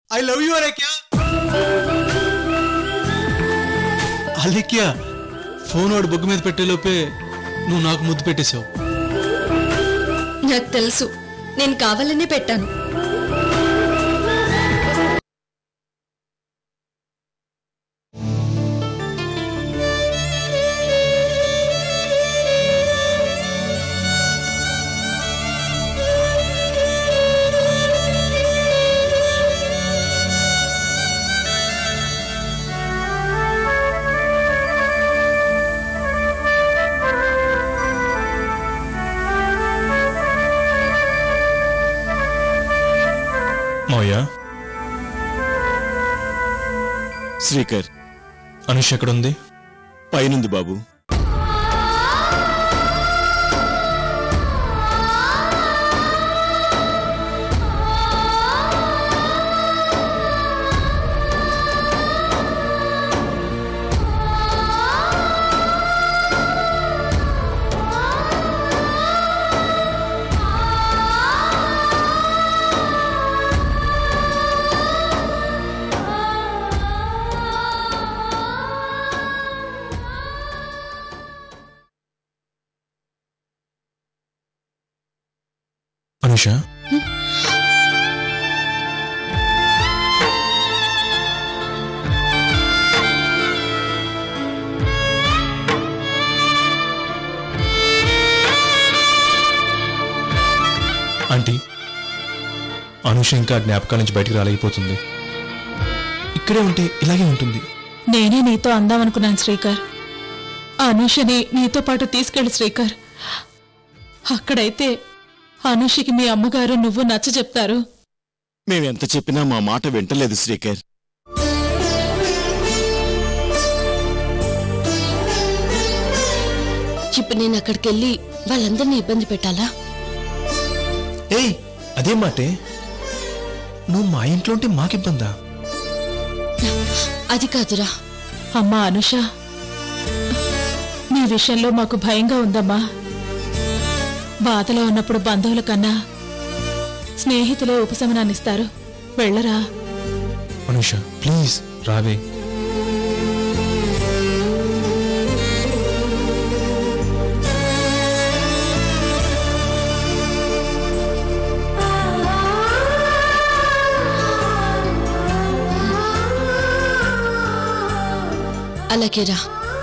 I love you Alekhya Alekhya phone వాడు బొగ్గు మీద పెట్టేలోపే నువ్వు నాకు ముద్దు పెట్టేశావు నాకు తెలుసు నేను కావాలనే పెట్టాను మౌయ శ్రీకర్ అనుష్ ఎక్కడుంది పైనుంది బాబు అనుష ఆంటీ అనుష ఇంకా జ్ఞాపకాల నుంచి బయటికి రాలేకపోతుంది ఇక్కడే ఉంటే ఇలాగే ఉంటుంది నేనే నీతో అందామనుకున్నాను శ్రీకర్ ఆ అనుషని నీతో పాటు తీసుకెళ్ళి శ్రీకర్ అక్కడైతే అనుషకి మీ అమ్మగారు నువ్వు నచ్చ చెప్తారు మేమెంత చెప్పినా మా మాట వింటలేదు శ్రీకర్ ఇప్పుడు నేను అక్కడికి వెళ్ళి వాళ్ళందరినీ ఇబ్బంది పెట్టాలా ఏయ్ అదే మాటే నువ్వు మా ఇంట్లో ఉంటే మాకిబ్బందా అది కాదురా అమ్మా అనుష నీ విషయంలో మాకు భయంగా ఉందమ్మా బాధలో ఉన్నప్పుడు బంధువుల కన్నా స్నేహితులే ఉపశమనాన్నిస్తారు వెళ్ళరా అనుష ప్లీజ్ రావే అలాగే రా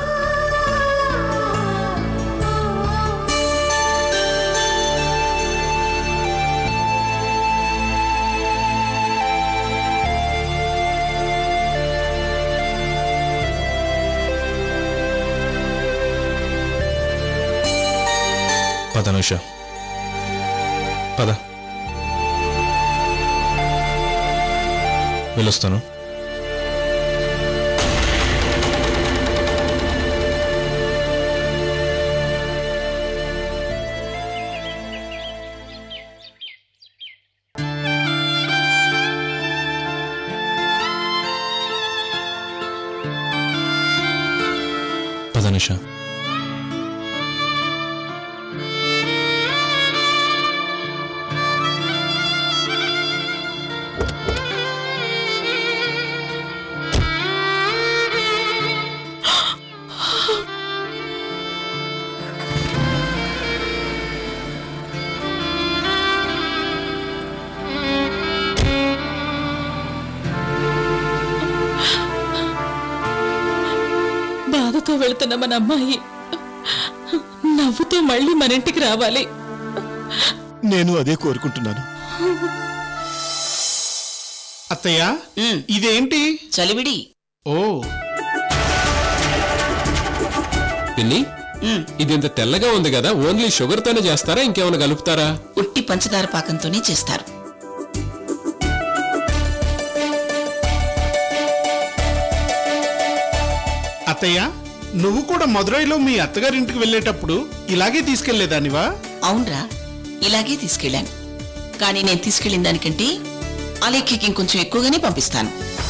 పద అనుష పద వెళ్ళొస్తాను పద అనుష బాధతో వెళుతున్న మన అమ్మాయి నవ్వుతూ మళ్ళీ మన ఇంటికి రావాలి నేను అదే కోరుకుంటున్నాను అత్తయ్య ఇదేంటి చలివిడి ఓ పిన్ని ఇది ఇంత తెల్లగా ఉంది కదా ఓన్లీ షుగర్ తోనే చేస్తారా ఇంకేమైనా కలుపుతారా ఉట్టి పంచదార పాకంతోనే చేస్తారు అత్తయ్య నువ్వు కూడా మదురైలో మీ అత్తగారింటికి వెళ్ళేటప్పుడు ఇలాగే తీసుకెళ్లేదానివా అవునరా ఇలాగే తీసుకెళ్ళాను కానీ నేను తీసుకెళ్ళిన దానికంటే అలేఖ్యకి ఇంకొంచెం ఎక్కువగానే పంపిస్తాను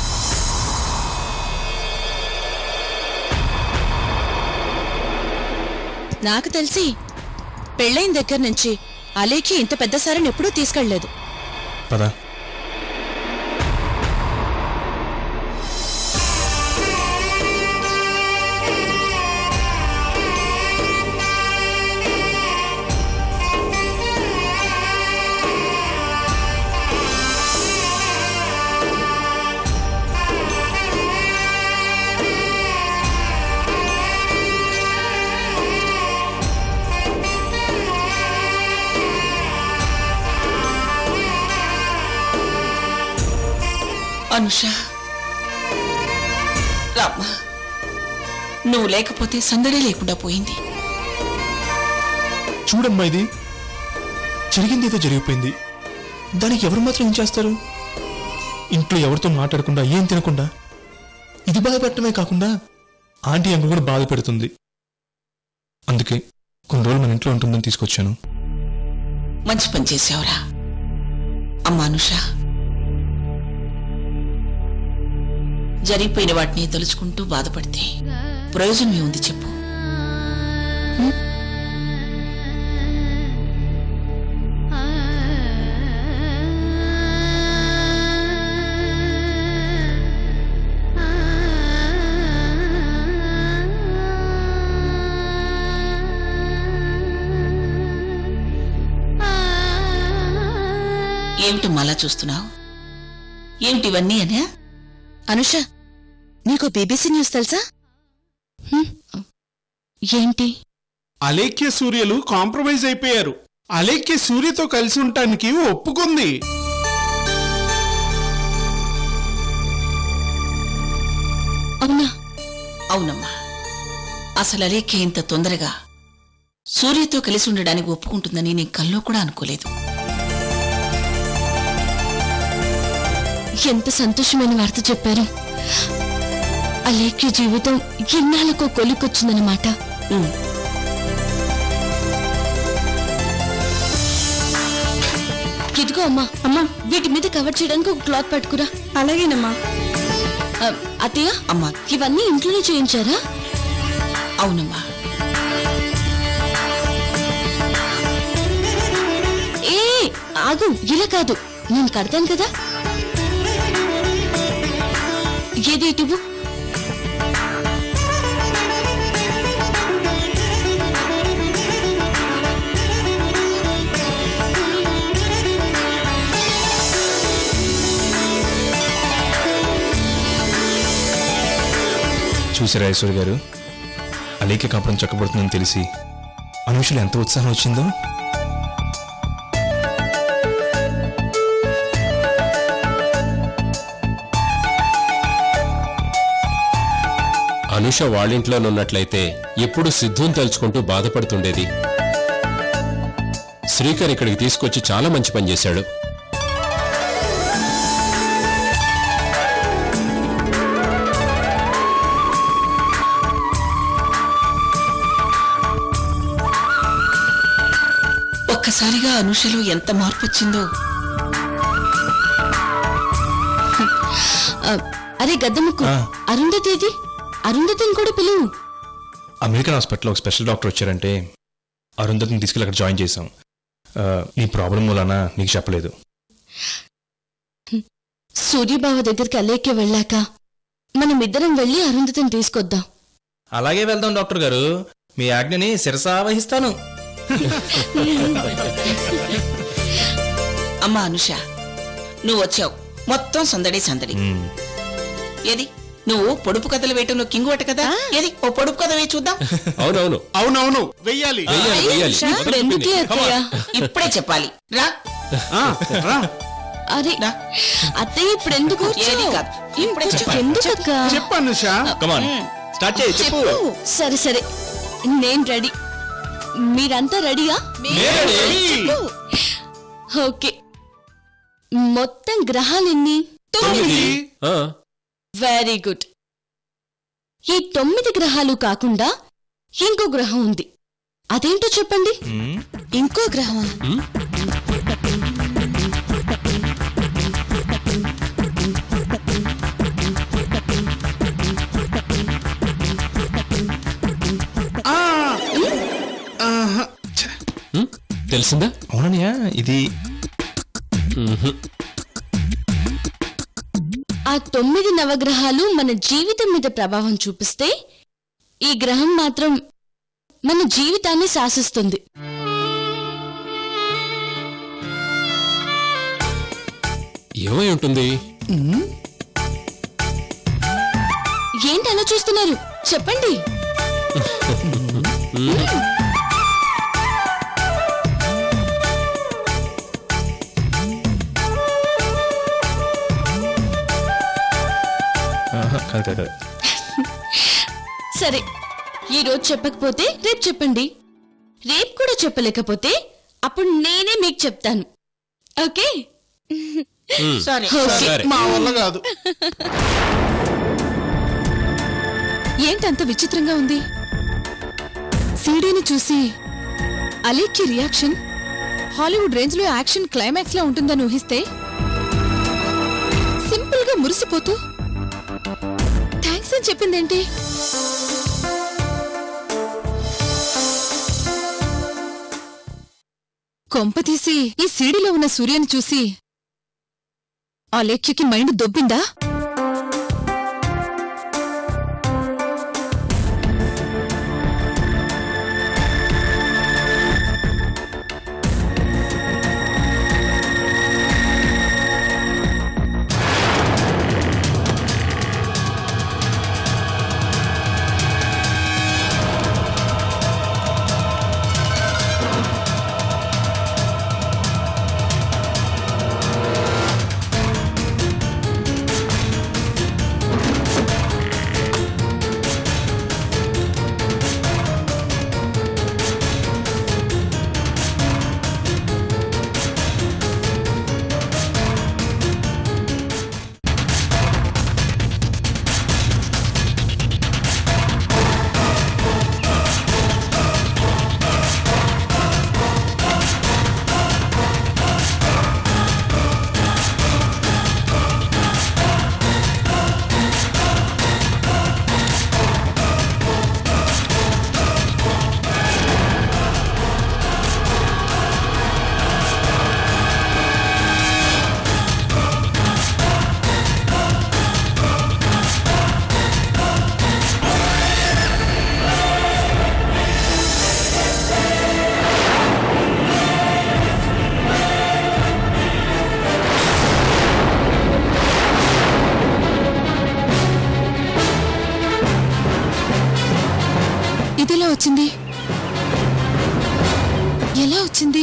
నాకు తెలిసి పెళ్ళైన దగ్గర నుంచి అలేఖ్య ఇంత పెద్ద సారిని ఎప్పుడూ తీసుకెళ్లేదు పద అనుష రామ్మా నువ్వు లేకపోతే సందడే లేకుండా పోయింది చూడమ్మా ఇది జరిగింది ఏదో జరిగిపోయింది దానికి ఎవరు మాత్రం ఏం చేస్తారు ఇంట్లో ఎవరితో మాట్లాడకుండా ఏం తినకుండా ఇది బాధపెట్టడమే కాకుండా ఆంటీ అంకుల్ కూడా బాధ పెడుతుంది అందుకే కొన్ని రోజులు మన ఇంట్లో ఉంటుందని తీసుకొచ్చాను మంచి పని చేసావురా అమ్మా అనుష జరిగిపోయిన వాటిని తలుచుకుంటూ బాధపడితే ప్రయోజనం ఏముంది చెప్పు ఏమిటి మళ్ళా చూస్తున్నావు ఏమిటి ఇవన్నీ అనే అనుష నీకు బీబీసీ న్యూస్ తెలుసా ఏంటి అలేఖ్య సూర్యలు కాంప్రమైజ్ అయిపోయారు అలేఖ్య సూర్యతో కలిసి ఉండటానికి ఒప్పుకుంది అవునా అవునమ్మా అసలు అలేఖ్య ఇంత తొందరగా సూర్యతో కలిసి ఉండడానికి ఒప్పుకుంటుందని నేను కల్లో కూడా అనుకోలేదు ఎంత సంతోషమైన వార్త చెప్పారు అలేఖ్య జీవితం ఎన్నాళ్ళకో కొలికొచ్చిందన్నమాట ఉమ్. ఇదిగో అమ్మా అమ్మా వీటి మీద కవర్ చేయడానికి ఒక క్లాత్ పట్టుకురా అలాగేనమ్మా ఆ, అత్తయ్య అమ్మా ఇవన్నీ ఇంట్లోనే చేయించారా అవునమ్మా ఏ ఆగు ఇలా కాదు నేను కడతాను కదా ఏది ఇటువు చూసారా ఐశ్వర్య గారు అలీకే కాపురం చక్కబడుతుందని తెలిసి అనుషులు ఎంత ఉత్సాహం వచ్చిందో అనుష వాళ్ళింట్లోనున్నట్లయితే ఎప్పుడు సిద్ధుని తలుచుకుంటూ బాధపడుతుండేది శ్రీకర్ ఇక్కడికి తీసుకొచ్చి చాలా మంచి పని చేశాడు ఒక్కసారిగా అనుషలో ఎంత మార్పు వచ్చిందో ఆ, అరే గద్దముక్కు ఆ. అరుంధతేది అరుంధతిని కూడా పిలువు అమెరికన్ హాస్పిటల్లో ఒక స్పెషల్ డాక్టర్ వచ్చారంటే అరుంధతిని తీసుకెళ్ళి అక్కడ జాయిన్ చేశాం ఆ, నీ ప్రాబ్లం మూలన నీకు చెప్పలేదు సూర్యబావ దగ్గరికి అలేఖ్య వెళ్ళాక మనమిద్దరం వెళ్ళి అరుంధతిని తీసుకొద్దాం అలాగే వెళ్దాం డాక్టర్ గారు మీ ఆజ్ఞని శిరసావహిస్తాను అమ్మా అనుష నువ్వు వచ్చావు మొత్తం సందడి సందడి ఏది నువ్వు పొడుపు కథలు వేయటంలో కింగువట కదా ఏది ఓ పొడుపు కథ వేయి చూద్దాం అవునవును అవునవును వెయ్యాలి వెయ్యాలి వెయ్యాలి ఇప్పుడు ఎందుకులే అత్తయ్య ఇప్పుడే చెప్పాలి రా ఆ, రా. అరే రా. అత్తయ్య ఇప్పుడు ఎందుకు ఏది కాదు ఇప్పుడే చెప్పాలి ఎందుకక్క చెప్పు అనుష కమాన్ స్టార్ట్ చేయి చెప్పు సరే సరే నేను రెడీ మీరంతా రెడీయా ఓకే మొత్తం గ్రహాలెన్ని తొమ్మిది ఆ, వెరీ గుడ్ ఈ తొమ్మిది గ్రహాలు కాకుండా ఇంకో గ్రహం ఉంది అదేంటో చెప్పండి మ్మ్. ఇంకో గ్రహమా ఆ, ఆహా. ఉమ్, తెలిసిందా అవునన్నయ్య ఇది ఉహు. ఆ తొమ్మిది నవగ్రహాలు మన జీవితం మీద ప్రభావం చూపిస్తే ఈ గ్రహం మాత్రం మన జీవితాన్ని శాసిస్తుంది ఏమై ఉంటుంది ఏంటి అలా చూస్తున్నారు చెప్పండి కాదు కాదు కాదు. సరే ఈ రోజు చెప్పకపోతే రేపు చెప్పండి రేపు కూడా చెప్పలేకపోతే అప్పుడు నేనే మీకు చెప్తాను ఓకే సరే ఓకే. సరే మా వల్ల కాదు ఏంటంత విచిత్రంగా ఉంది సీడీని చూసి అలీకి రియాక్షన్ హాలీవుడ్ రేంజ్ లో యాక్షన్ క్లైమాక్స్ లా ఉంటుందని ఊహిస్తే సింపుల్ గా మురిసిపోతూ థ్యాంక్స్ అని చెప్పిందేంటి కొంప తీసి ఈ సీడీలో ఉన్న సూర్యని చూసి ఆ లేఖ్యకి మైండ్ దొబ్బిందా ఇదెలా వచ్చింది ఎలా వచ్చింది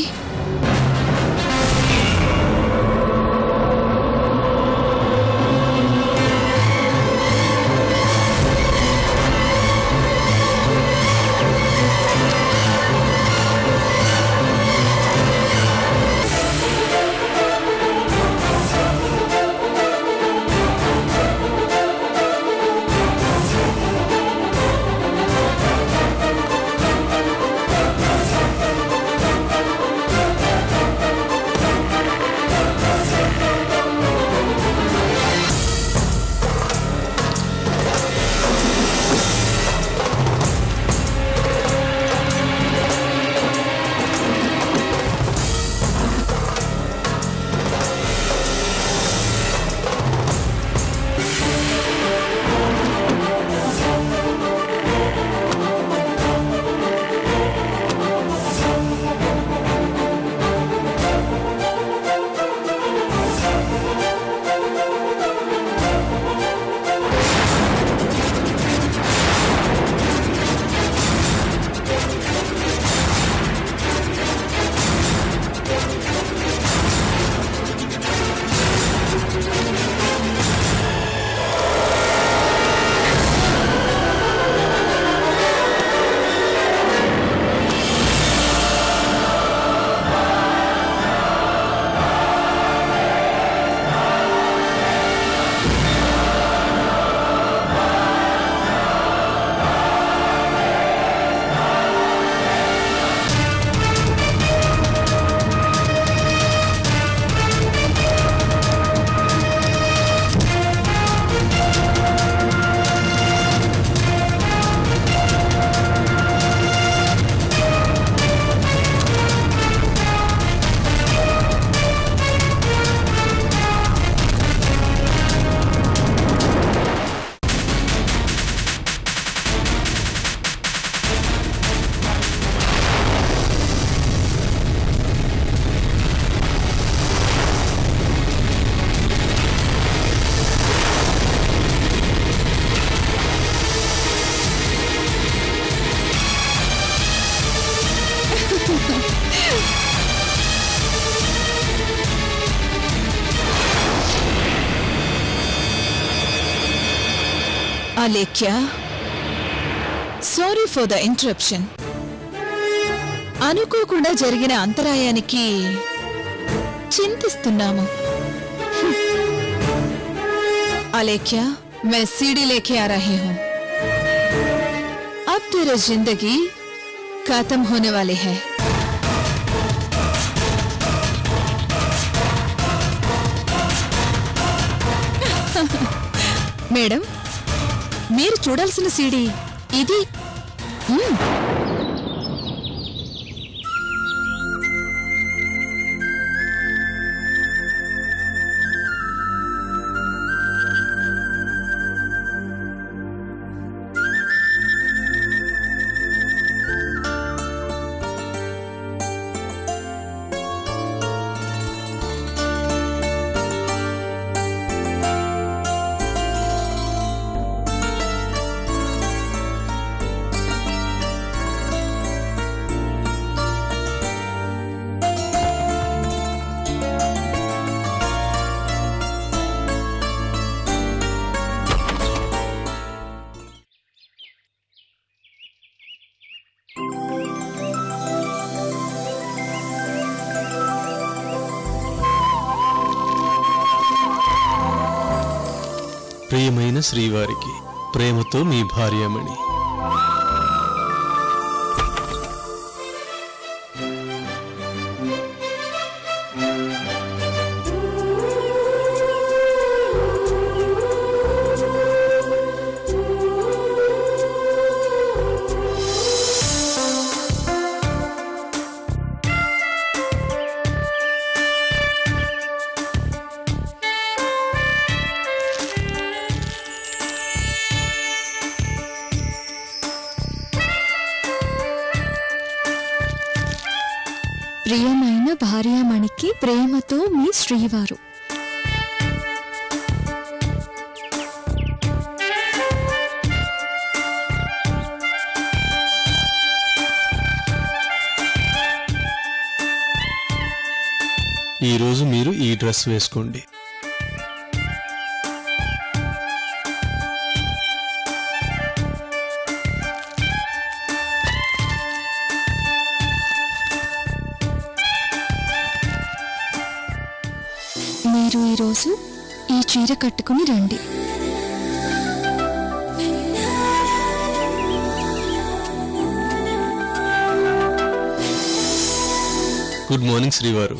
Alekhya sorry for the interruption అనుకోకుండా జరిగిన అంతరాయానికి చింతిస్తున్నాము अलेख्या मैं सीढ़ी लेके आ रही हूँ अब तेरा जिंदगी खत्म होने वाली है మేడం మీరు చూడాల్సిన సీడీ ఇది మ్మ్. ప్రియమైన శ్రీవారికి ప్రేమతో మీ భార్యమణి ప్రియమైన భార్యామణికి ప్రేమతో మీ శ్రీవారు ఈ రోజు మీరు ఈ డ్రెస్ వేసుకోండి మీరు ఈరోజు ఈ చీర కట్టుకుని రండి గుడ్ మార్నింగ్ శ్రీవారు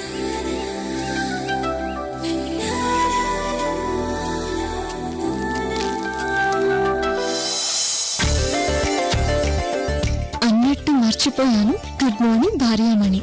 అన్నట్టు మర్చిపోయాను గుడ్ మార్నింగ్ భార్యామణి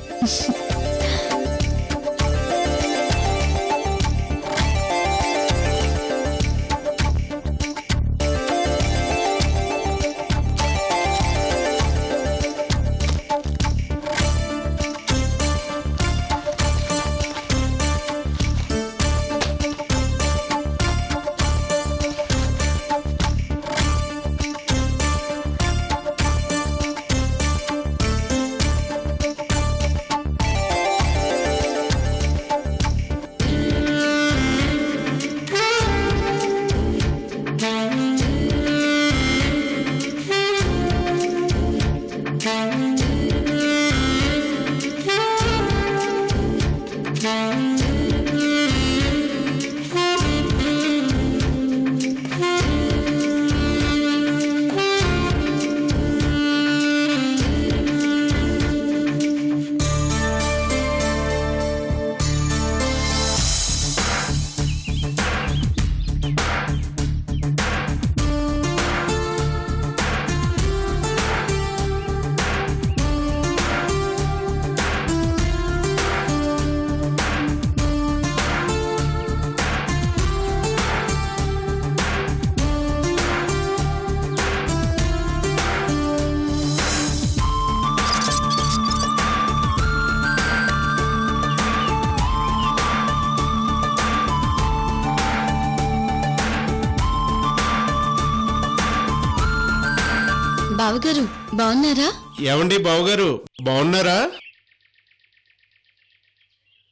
బావగారు బాగున్నారా ఏమండి బావగారు బాగున్నారా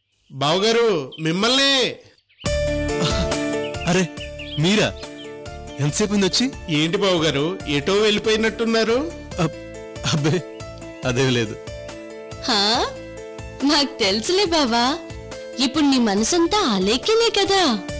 బావగారు మిమ్మల్ని అరే మీరా ఎంతసేపు ఉంది వచ్చి ఏంటి బాబు గారు ఎటో వెళ్ళిపోయినట్టున్నారు అబ్- అబ్బే అదే లేదు హా నాకు తెలుసులే బావా ఇప్పుడు నీ మనసంతా అలేకేనే కదా